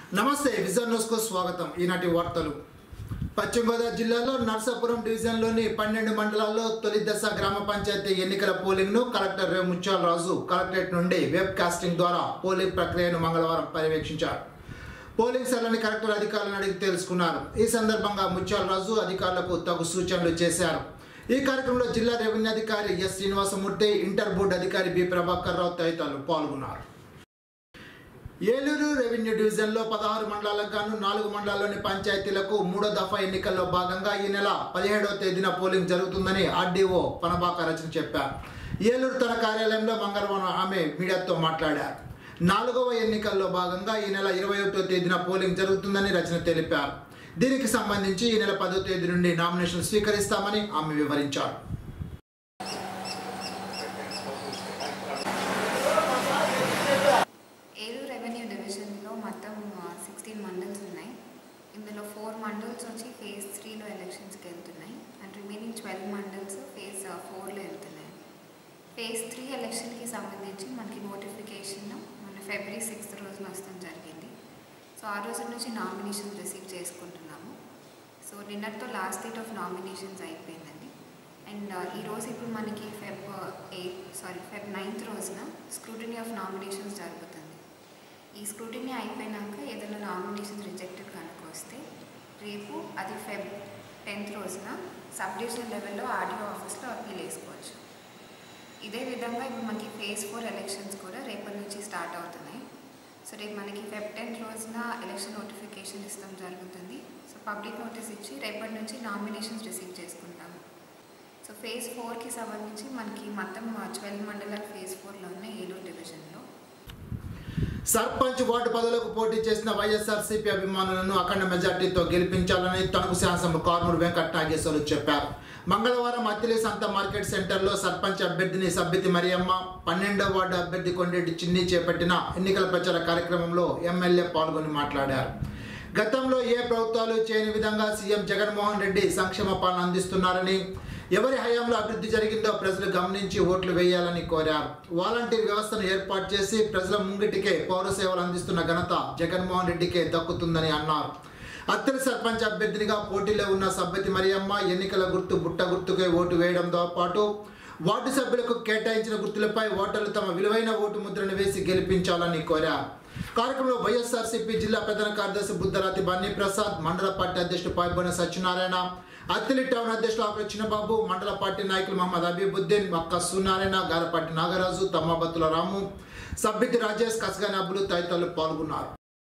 నమస్తే విజన్ న్యూస్కు స్వాగతం ఈనాటి వార్తలు పశ్చిమ గోదావరి జిల్లాలో నర్సాపురం డివిజన్లోని పన్నెండు మండలాల్లో తొలి దశ గ్రామ పంచాయతీ ఎన్నికల పోలింగ్ను కలెక్టర్ రేవు ముత్యాల రాజు కలెక్టరేట్ నుండి వెబ్ కాస్టింగ్ ద్వారా పోలింగ్ ప్రక్రియను మంగళవారం పర్యవేక్షించారు పోలింగ్ సెల్లని కలెక్టర్ అధికారులను అడిగి తెలుసుకున్నారు ఈ సందర్భంగా ముత్యాల రాజు అధికారులకు తగు సూచనలు చేశారు ఈ కార్యక్రమంలో జిల్లా రెవెన్యూ అధికారి ఎస్ శ్రీనివాసమూర్తి ఇంటర్ బోర్డు అధికారి బి ప్రభాకర్ రావు తదితరులు పాల్గొన్నారు ఏలూరు రెవెన్యూ డివిజన్లో పదహారు మండలాలకు గాను నాలుగు మండలాల్లోని పంచాయతీలకు మూడో దఫా ఎన్నికల్లో భాగంగా ఈ నెల పదిహేడవ తేదీన పోలింగ్ జరుగుతుందని ఆర్డీఓ పనబాక రచన చెప్పారు ఏలూరు తన కార్యాలయంలో మంగళవారం ఆమె మీడియాతో మాట్లాడారు నాలుగవ ఎన్నికల్లో భాగంగా ఈ నెల ఇరవై ఒకటో తేదీన పోలింగ్ జరుగుతుందని రచన తెలిపారు దీనికి సంబంధించి ఈ నెల పదో తేదీ నుండి నామినేషన్ స్వీకరిస్తామని ఆమె వివరించారు ఏలూరు రెవెన్యూ డివిజన్లో మొత్తం సిక్స్టీన్ మండల్స్ ఉన్నాయి ఇందులో ఫోర్ మండల్స్ వచ్చి ఫేజ్ త్రీలో ఎలక్షన్స్కి వెళ్తున్నాయి and remaining twelve mandals phase ఫోర్లో వెళ్తున్నాయి ఫేజ్ త్రీ ఎలక్షన్కి సంబంధించి మనకి నోటిఫికేషన్ మన ఫిబ్రవరి సిక్స్త్ రోజున వస్తాం జరిగింది సో ఆ రోజు నుంచి నామినేషన్స్ రిసీవ్ చేసుకుంటున్నాము సో నిన్నటితో లాస్ట్ డేట్ ఆఫ్ నామినేషన్స్ అయిపోయిందండి అండ్ ఈరోజు ఇప్పుడు మనకి Feb eight sorry Feb ninth రోజున స్క్రూటినీ ఆఫ్ నామినేషన్స్ జరుగుతుంది ఈ స్క్రూటినీ అయిపోయినాక ఏదైనా నామినేషన్స్ రిజెక్టెడ్ కనుక వస్తే రేపు అది ఫెబ్ టెన్త్ రోజున సబ్ డివిజనల్ లెవెల్లో ఆర్డీఓ ఆఫీస్లో అప్పీల్ వేసుకోవచ్చు ఇదే విధంగా ఇప్పుడు మనకి ఫేజ్ ఫోర్ ఎలక్షన్స్ కూడా రేపటి నుంచి స్టార్ట్ అవుతున్నాయి సో రేపు మనకి ఫెబ్ టెన్త్ రోజున ఎలక్షన్ నోటిఫికేషన్ ఇస్తాం జరుగుతుంది సో పబ్లిక్ నోటీస్ ఇచ్చి రేపటి నుంచి నామినేషన్స్ రిసీవ్ చేసుకుంటాము సో ఫేజ్ ఫోర్కి సంబంధించి మనకి మొత్తం ట్వెల్వ్ మండలాలు ఫేజ్ ఫోర్లో ఉన్నాయి ఏలూరు డివిజన్లో సర్పంచ్ వార్డు పదవులకు పోటీ చేసిన వైఎస్ఆర్సీపీ అభిమానులను అఖండ మెజార్టీతో గెలిపించాలని తణుకు శాసనం కార్మూరు వెంకట నాగేశ్వరరావు చెప్పారు మంగళవారం అత్తిలి సంత మార్కెట్ సెంటర్లో సర్పంచ్ అభ్యర్థిని సబ్బితి మరియమ్మ పన్నెండో వార్డు అభ్యర్థి కొండెడ్డి చిన్ని చేపట్టిన ఎన్నికల ప్రచార కార్యక్రమంలో ఎమ్మెల్యే పాల్గొని మాట్లాడారు గతంలో ఏ ప్రభుత్వాలు చేయని విధంగా సీఎం జగన్మోహన్ రెడ్డి సంక్షేమ పాలన అందిస్తున్నారని ఎవరి హయాంలో అభివృద్ధి జరిగిందో ప్రజలు గమనించి ఓట్లు వేయాలని కోరారు వాలంటీర్ వ్యవస్థను ఏర్పాటు చేసి ప్రజల ముంగిటికే పౌర సేవలు అందిస్తున్న ఘనత జగన్మోహన్ రెడ్డికే దక్కుతుందని అన్నారు అత్తరి సర్పంచ్ అభ్యర్థినిగా పోటీలో ఉన్న సబ్బతి మరియమ్మ ఎన్నికల గుర్తు బుట్ట గుర్తుకే ఓటు వేయడంతో పాటు వార్డు సభ్యులకు కేటాయించిన గుర్తులపై ఓటర్లు తమ విలువైన ఓటు ముద్రను వేసి గెలిపించాలని కోరారు కార్యక్రమంలో వైఎస్ఆర్సీపీ జిల్లా ప్రధాన కార్యదర్శి బుద్ధరాతి బన్నీ ప్రసాద్ మండల పార్టీ అధ్యక్షుడు పాయిబోన సత్యనారాయణ అత్తిలి టౌన్ అధ్యక్షుడు ఆకుల చిన్నబాబు మండల పార్టీ నాయకులు మహమ్మద్ అబీబుద్దీన్ మక్క సూనారాయణ గారపాటి నాగరాజు తమ్మబత్తుల రాము సబ్బితి రాజేష్ కసగాని అబ్బులు తదితరులు పాల్గొన్నారు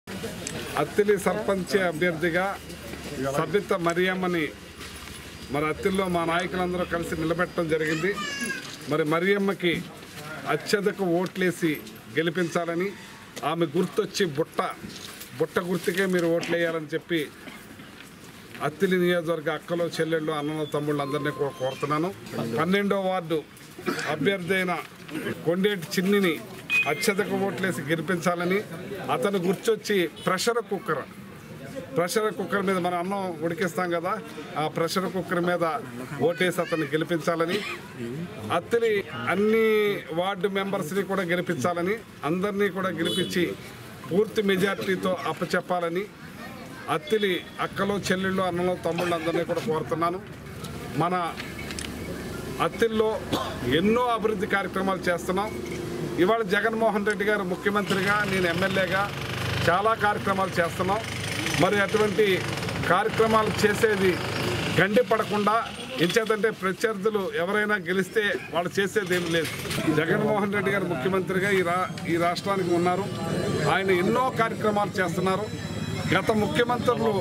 అత్తిలి సర్పంచ్ అభ్యర్థిగా సబిత మరియమ్మని మరి అత్తిల్లో మా నాయకులందరూ కలిసి నిలబెట్టడం జరిగింది మరి మరియమ్మకి అత్యధిక ఓట్లేసి గెలిపించాలని ఆమె గుర్తొచ్చి బుట్ట బుట్ట గుర్తుకే మీరు ఓట్లు వేయాలని చెప్పి అత్తిలి నియోజకవర్గ అక్కలు చెల్లెళ్ళు అన్నలు తమ్ముళ్ళు అందరినీ కూడా కోరుతున్నాను పన్నెండో వార్డు అభ్యర్థి అయిన కొండేటి చిన్నిని అత్యధిక ఓట్లేసి గెలిపించాలని అతను గుర్తొచ్చి ప్రెషర్ కుక్కర్ ప్రెషర్ కుక్కర్ మీద మన అన్నం ఉడికిస్తాం కదా ఆ ప్రెషర్ కుక్కర్ మీద ఓటేసి అతన్ని గెలిపించాలని అత్తిలి అన్ని వార్డు మెంబర్స్ని కూడా గెలిపించాలని అందరినీ కూడా గెలిపించి పూర్తి మెజార్టీతో అప్పచెప్పాలని అత్తిలి అక్కలు చెల్లెళ్ళు అన్నలు తమ్ముళ్ళు అందరినీ కూడా కోరుతున్నాను మన అత్తిల్లో ఎన్నో అభివృద్ధి కార్యక్రమాలు చేస్తున్నాం ఇవాళ జగన్మోహన్ రెడ్డి గారు ముఖ్యమంత్రిగా నేను ఎమ్మెల్యేగా చాలా కార్యక్రమాలు చేస్తున్నాం మరి అటువంటి కార్యక్రమాలు చేసేది గండి పడకుండా ఎంచేతంటే ప్రత్యర్థులు ఎవరైనా గెలిస్తే వాళ్ళు చేసేది ఏం లేదు జగన్మోహన్ రెడ్డి గారు ముఖ్యమంత్రిగా ఈ రా ఈ రాష్ట్రానికి ఉన్నారు ఆయన ఎన్నో కార్యక్రమాలు చేస్తున్నారు గత ముఖ్యమంత్రులు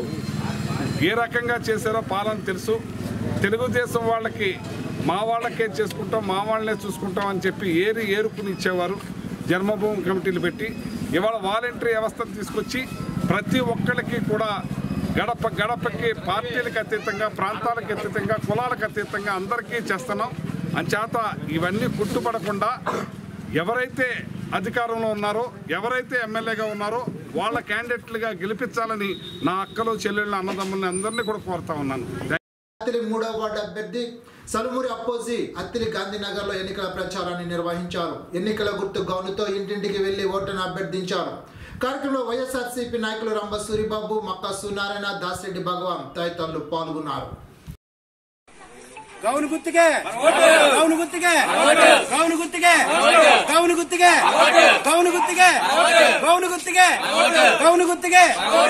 ఏ రకంగా చేశారో పాలన తెలుసు తెలుగుదేశం వాళ్ళకి మా వాళ్ళకే చేసుకుంటాం మా వాళ్ళనే చూసుకుంటాం అని చెప్పి ఏరి ఏరుకుని ఇచ్చేవారు జన్మభూమి కమిటీలు పెట్టి ఇవాళ వాలంటరీ వ్యవస్థను తీసుకొచ్చి ప్రతి ఒక్కరికి కూడా గడప గడపకి పార్టీలకు అతీతంగా ప్రాంతాలకు అతీతంగా కులాలకు అతీతంగా అందరికీ చేస్తున్నాం అంచేత ఇవన్నీ గుర్తుపడకుండా ఎవరైతే అధికారంలో ఉన్నారో ఎవరైతే ఎమ్మెల్యేగా ఉన్నారో వాళ్ళ క్యాండిడేట్లుగా గెలిపించాలని నా అక్కలు చెల్లెళ్ళు అన్నదమ్ముల్ని అందరినీ కూడా కోరుతా ఉన్నాను అత్తిలి మూడవ వార్డు అభ్యర్థి సలుమూరి అప్పోజి అత్తిలి గాంధీనగర్లో ఎన్నికల ప్రచారాన్ని నిర్వహించారు ఎన్నికల గుర్తు గౌనుతో ఇంటింటికి వెళ్లి ఓటును అభ్యర్థించారు కార్యక్రమంలో వైఎస్ఆర్సీపీ నాయకులు రంభ సూరిబాబు మక్కా సూనారాయణ దాసిరెడ్డి భగవాన్ తదితరులు పాల్గొన్నారు గౌను గుర్తుకే గౌను గుర్తుకే గౌను గుర్తుకే గౌను గుర్తుకే గౌను గుర్తుకే గౌను గుర్తుకే గౌను గుర్తుకే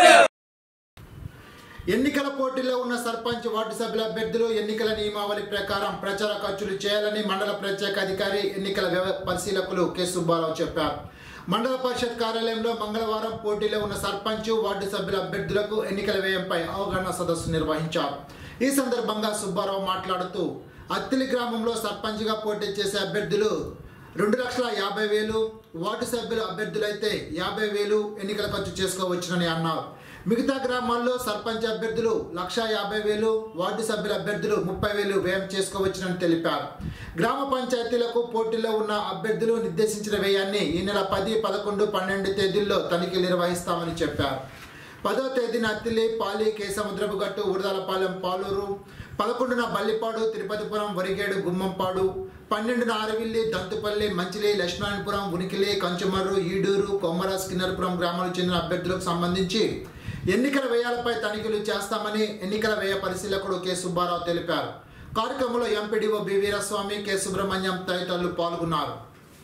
ఎన్నికల పోటీలో ఉన్న సర్పంచ్ వార్డు సభ్యుల అభ్యర్థులు ఎన్నికల నియమావళి ప్రకారం ప్రచార ఖర్చులు చేయాలని మండల ప్రత్యేక అధికారి ఎన్నికల వ్యవ పరిశీలకులు కె సుబ్బారావు చెప్పారు మండల పరిషత్ కార్యాలయంలో మంగళవారం పోటీలో ఉన్న సర్పంచ్ వార్డు సభ్యుల అభ్యర్థులకు ఎన్నికల వ్యయంపై అవగాహన సదస్సు నిర్వహించారు ఈ సందర్భంగా సుబ్బారావు మాట్లాడుతూ అత్తిలి గ్రామంలో సర్పంచ్గా పోటీ చేసే అభ్యర్థులు రెండు లక్షల యాభై వేలు వార్డు సభ్యుల అభ్యర్థులైతే యాభై వేలు ఎన్నికల ఖర్చు చేసుకోవచ్చునని అన్నారు మిగతా గ్రామాల్లో సర్పంచ్ అభ్యర్థులు లక్ష యాభై వేలు వార్డు సభ్యుల అభ్యర్థులు ముప్పై వేలు వ్యయం చేసుకోవచ్చునని తెలిపారు గ్రామ పంచాయతీలకు పోటీలో ఉన్న అభ్యర్థులు నిర్దేశించిన వ్యయాన్ని ఈ నెల పది పదకొండు పన్నెండు తేదీల్లో తనిఖీలు నిర్వహిస్తామని చెప్పారు పదో తేదీన అత్తిలి పాలి కేసముద్రపు గట్టు ఉడదలపాలెం పాలూరు పదకొండున బల్లిపాడు తిరుపతిపురం వరిగేడు గుమ్మంపాడు పన్నెండున ఆరవిల్లి దంతుపల్లి మంచిలి లక్ష్మణపురం ఉనికిలి కంచుమర్రు ఈడూరు కొమ్మర స్కిన్నర్పురం గ్రామాలకు చెందిన అభ్యర్థులకు సంబంధించి ఎన్నికల వ్యయాలపై తనిఖీలు చేస్తామని ఎన్నికల వ్యయ పరిశీలకుడు కె సుబ్బారావు తెలిపారు కార్యక్రమంలో MPDO B Veeraswamy K Subrahmanyam తదితరులు పాల్గొన్నారు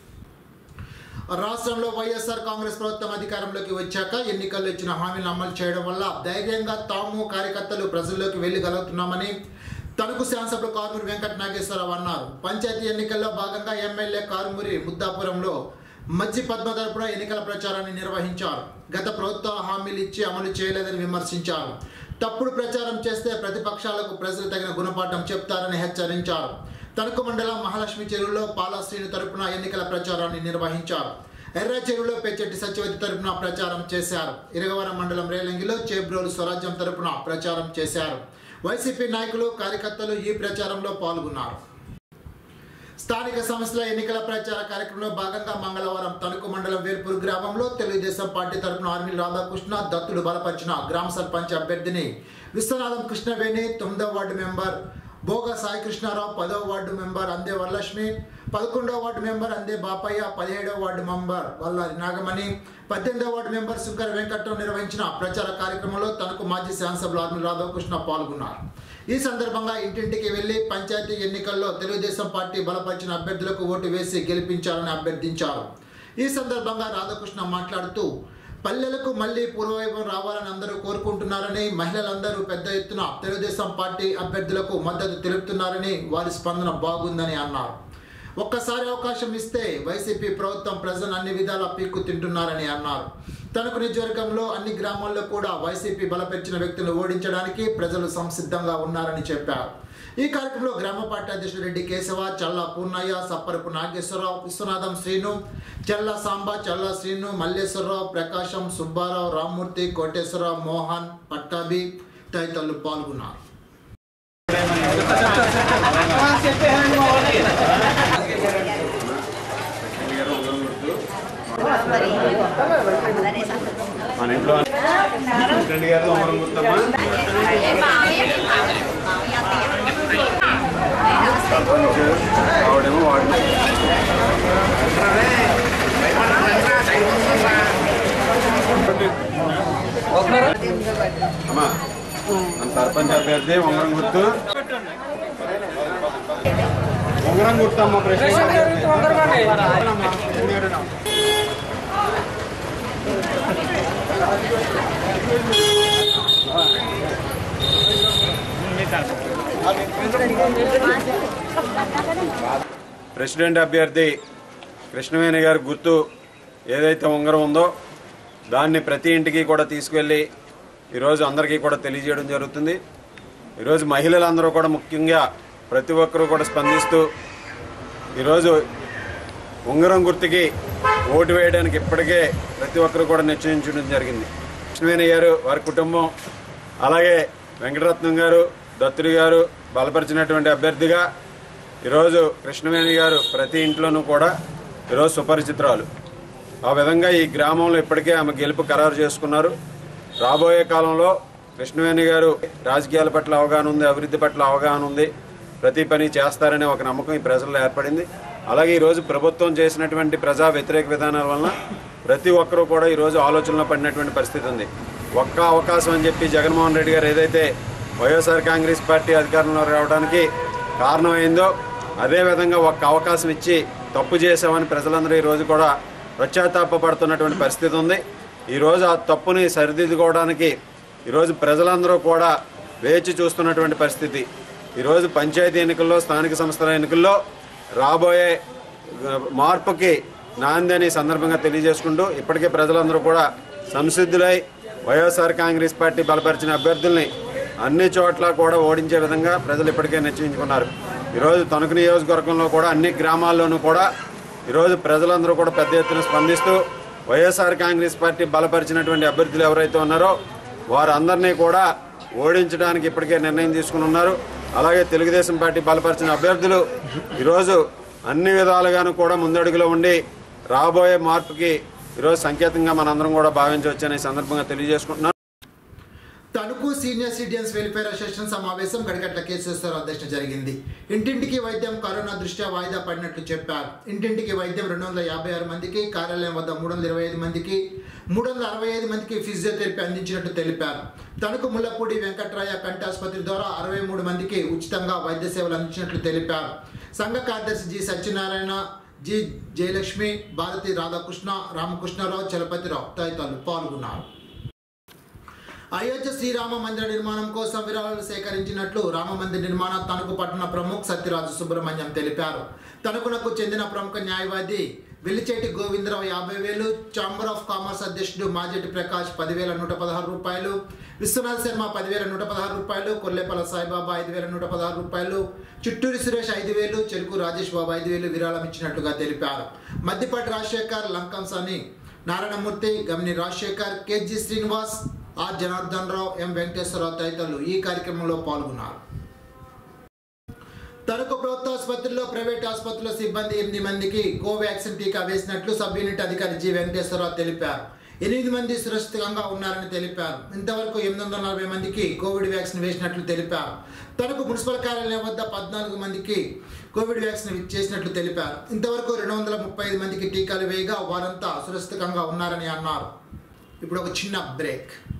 రాష్ట్రంలో వైఎస్ఆర్ కాంగ్రెస్ ప్రభుత్వం అధికారంలోకి వచ్చాక ఎన్నికల్లో ఇచ్చిన హామీలను అమలు చేయడం వల్ల ధైర్యంగా తాము కార్యకర్తలు ప్రజల్లోకి వెళ్ళగలుగుతున్నామని తణుకు శాసనసభ్యులు కారుమూరి వెంకట నాగేశ్వరరావు అన్నారు పంచాయతీ ఎన్నికల్లో భాగంగా ఎమ్మెల్యే కారుమూరి ముద్దాపురంలో మజ్జి పద్మ తరపున ఎన్నికల ప్రచారాన్ని నిర్వహించారు గత ప్రభుత్వ హామీలు ఇచ్చి అమలు చేయలేదని విమర్శించారు తప్పుడు ప్రచారం చేస్తే ప్రతిపక్షాలకు ప్రజలు తగిన గుణపాఠం చెప్తారని హెచ్చరించారు తణుకు మండలం మహాలక్ష్మి చెరువులో పాలశ్రీని తరపున ఎన్నికల ప్రచారాన్ని నిర్వహించారు ఎర్ర చెరువులో పెచ్చెట్టి సత్యవతి తరపున ప్రచారం చేశారు ఇరగవరం మండలం రేలంగిలో చేబ్రోలు స్వరాజ్యం తరపున ప్రచారం చేశారు వైసీపీ నాయకులు కార్యకర్తలు ఈ ప్రచారంలో పాల్గొన్నారు స్థానిక సంస్థల ఎన్నికల ప్రచార కార్యక్రమంలో భాగంగా మంగళవారం తణుకు మండలం వేర్పూర్ గ్రామంలో తెలుగుదేశం పార్టీ తరపున ఆర్మీ రాధాకృష్ణ దత్తుడు బలపరిచిన గ్రామ సర్పంచ్ అభ్యర్థిని విశ్వనాథం కృష్ణవేణి తొమ్మిదవ వార్డు మెంబర్ బోగ సాయి కృష్ణారావు పదవ వార్డు మెంబర్ అందే వరలక్ష్మి పదకొండవ వార్డు మెంబర్ అందే బాపయ్య పదిహేడవ వార్డు మెంబర్ వల్లారి నాగమణి పద్దెనిమిదవ వార్డు మెంబర్ శుంకర వెంకట్రావు నిర్వహించిన ప్రచార కార్యక్రమంలో తనకు మాజీ శాసనసభ్యులు ఆర్మీ రాధాకృష్ణ పాల్గొన్నారు ఈ సందర్భంగా ఇంటింటికి వెళ్లి పంచాయతీ ఎన్నికల్లో తెలుగుదేశం పార్టీ బలపరిచిన అభ్యర్థులకు ఓటు వేసి గెలిపించాలని అభ్యర్థించారు ఈ సందర్భంగా రాధాకృష్ణ మాట్లాడుతూ పల్లెలకు మళ్లీ పూర్వవైభవం రావాలని అందరూ కోరుకుంటున్నారని మహిళలందరూ పెద్ద ఎత్తున తెలుగుదేశం పార్టీ అభ్యర్థులకు మద్దతు తెలుపుతున్నారని వారి స్పందన బాగుందని అన్నారు ఒక్కసారి అవకాశం ఇస్తే వైసీపీ ప్రభుత్వం ప్రజలను అన్ని విధాలా పీక్కు తింటున్నారని అన్నారు తణుకు నియోజకవర్గంలో అన్ని గ్రామాల్లో కూడా వైసీపీ బలపెరిచిన వ్యక్తులను ఓడించడానికి ప్రజలు సంసిద్ధంగా ఉన్నారని చెప్పారు ఈ కార్యక్రమంలో గ్రామ పార్టీ అధ్యక్షుడు రెడ్డి కేశవ చల్ల పూర్ణయ్య సప్పరపు నాగేశ్వరరావు విశ్వనాథం శ్రీను చల్ల సాంబ చల్ల శ్రీను మల్లేశ్వరరావు ప్రకాశం సుబ్బారావు రామ్మూర్తి కోటేశ్వరరావు మోహన్ పట్టాభి తదితరులు పాల్గొన్నారు మన ఇంట్లో రెండు గారు అమరం గుర్తమ్మా ఆవిడేమో వాడు అమ్మా మన సర్పంచ్ అభ్యర్థి ఉంగరం గుర్తు ఉంగరం గుర్తు అమ్మ ప్రెసిడెంట్ ప్రెసిడెంట్ అభ్యర్థి కృష్ణవేణి గారి గుర్తు ఏదైతే ఉంగరం ఉందో దాన్ని ప్రతి ఇంటికి కూడా తీసుకెళ్ళి ఈరోజు అందరికీ కూడా తెలియజేయడం జరుగుతుంది ఈరోజు మహిళలందరూ కూడా ముఖ్యంగా ప్రతి ఒక్కరూ కూడా స్పందిస్తూ ఈరోజు ఉంగరం గుర్తుకి ఓటు వేయడానికి ఇప్పటికే ప్రతి ఒక్కరు కూడా నిశ్చయించడం జరిగింది కృష్ణవేణి గారు వారి కుటుంబం అలాగే వెంకటరత్నం గారు దత్తుడి గారు బలపరిచినటువంటి అభ్యర్థిగా ఈరోజు కృష్ణవేణి గారు ప్రతి ఇంట్లోనూ కూడా ఈరోజు సుపరిచితురాలు ఆ విధంగా ఈ గ్రామంలో ఇప్పటికే ఆమె గెలుపు ఖరారు చేసుకున్నారు రాబోయే కాలంలో కృష్ణవేణి గారు రాజకీయాల పట్ల అవగాహన ఉంది అభివృద్ధి పట్ల అవగాహన ఉంది ప్రతి పని చేస్తారనే ఒక నమ్మకం ఈ ప్రజల్లో ఏర్పడింది అలాగే ఈరోజు ప్రభుత్వం చేసినటువంటి ప్రజా వ్యతిరేక విధానాల వలన ప్రతి ఒక్కరూ కూడా ఈరోజు ఆలోచనలో పడినటువంటి పరిస్థితి ఉంది ఒక్క అవకాశం అని చెప్పి జగన్మోహన్ రెడ్డి గారు ఏదైతే వైఎస్ఆర్ కాంగ్రెస్ పార్టీ అధికారంలో రావడానికి కారణమైందో అదేవిధంగా ఒక్క అవకాశం ఇచ్చి తప్పు చేశామని ప్రజలందరూ ఈరోజు కూడా పశ్చాత్తాపడుతున్నటువంటి పరిస్థితి ఉంది ఈరోజు ఆ తప్పుని సరిదిద్దుకోవడానికి ఈరోజు ప్రజలందరూ కూడా వేచి చూస్తున్నటువంటి పరిస్థితి ఈరోజు పంచాయతీ ఎన్నికల్లో స్థానిక సంస్థల ఎన్నికల్లో రాబోయే ఆ, మార్పుకి నాంది అని సందర్భంగా తెలియజేసుకుంటూ ఇప్పటికే ప్రజలందరూ కూడా సంసిద్ధులై వైఎస్ఆర్ కాంగ్రెస్ పార్టీ బలపరిచిన అభ్యర్థుల్ని అన్ని చోట్ల కూడా ఓడించే విధంగా ప్రజలు ఇప్పటికే నిశ్చయించుకున్నారు ఈరోజు తణుకు నియోజకవర్గంలో కూడా అన్ని గ్రామాల్లోనూ కూడా ఈరోజు ప్రజలందరూ కూడా పెద్ద ఎత్తున స్పందిస్తూ వైఎస్ఆర్ కాంగ్రెస్ పార్టీ బలపరిచినటువంటి అభ్యర్థులు ఎవరైతే ఉన్నారో వారందరినీ కూడా ఓడించడానికి ఇప్పటికే నిర్ణయం తీసుకుని ఉన్నారు అలాగే తెలుగుదేశం పార్టీ బలపరిచిన అభ్యర్థులు ఈరోజు అన్ని విధాలుగాను కూడా ముందడుగులో ఉండి రాబోయే మార్పుకి ఈరోజు సంకేతంగా మనందరం కూడా భావించవచ్చని ఈ సందర్భంగా తెలియజేసుకుంటున్నాను Tanuku senior citizens welfare association సమావేశం గడిగట్ల కేశేశ్వరరావు అధ్యక్షత జరిగింది ఇంటింటికి వైద్యం కరోనా దృష్ట్యా వాయిదా పడినట్లు చెప్పారు ఇంటింటికి వైద్యం రెండు వందల యాభై ఆరు మందికి కార్యాలయం వద్ద మూడు వందల ఇరవై ఐదు మందికి మూడు వందల అరవై ఐదు మందికి ఫిజియోథెరపీ అందించినట్టు తెలిపారు తణుకు ముల్లపూడి వెంకట్రాయ కంటి ఆసుపత్రి ద్వారా అరవై మూడు మందికి ఉచితంగా వైద్య సేవలు అందించినట్లు తెలిపారు సంఘ కార్యదర్శి జి సత్యనారాయణ జి జయలక్ష్మి భారతి రాధాకృష్ణ రామకృష్ణారావు చలపతిరావు తదితరులు పాల్గొన్నారు అయోధ్య శ్రీరామ మందిర నిర్మాణం కోసం విరాళాలు సేకరించినట్లు రామ మందిర నిర్మాణ తణుకు పట్టణ ప్రముఖ్ సత్యరాజు సుబ్రహ్మణ్యం తెలిపారు తణుకునకు చెందిన ప్రముఖ న్యాయవాది వెల్లిచేటి గోవిందరావు యాభై వేలు ఛాంబర్ ఆఫ్ కామర్స్ అధ్యక్షుడు మాజెట్టి ప్రకాష్ పదివేల నూట పదహారు రూపాయలు విశ్వనాథ్ శర్మ పదివేల నూట పదహారు రూపాయలు కొల్లేపల సాయిబాబా ఐదు వేల నూట పదహారు రూపాయలు చిట్టూరి సురేష్ ఐదు వేలు చెరుకు రాజేష్ బాబు ఐదు వేలు విరాళం ఇచ్చినట్లుగా తెలిపారు Maddipati Rajasekhar Lankamsani Narayanamurthy Gamini Rajasekhar KG Srinivas R Janardhan Rao M Venkateswararao తదితరులు ఈ కార్యక్రమంలో పాల్గొన్నారు తణుకు ప్రభుత్వ ఆసుపత్రిలో ప్రైవేట్ ఆసుపత్రిలో సిబ్బంది ఎనిమిది మందికి కోవాక్సిన్ టీకా వేసినట్లు సబ్ యూనిట్ అధికారి జి వెంకటేశ్వరరావు తెలిపారు ఎనిమిది మంది సురక్షితంగా ఉన్నారని తెలిపారు ఇంతవరకు ఎనిమిది వందల నలభై మందికి కోవిడ్ వ్యాక్సిన్ వేసినట్లు తెలిపారు తణుకు మున్సిపల్ కార్యాలయం వద్ద పద్నాలుగు మందికి కోవిడ్ వ్యాక్సిన్ చేసినట్లు తెలిపారు ఇంతవరకు రెండు వందల ముప్పై ఐదు మందికి టీకాలు వేయగా వారంతా సురక్షితంగా ఉన్నారని అన్నారు ఇప్పుడు ఒక చిన్న బ్రేక్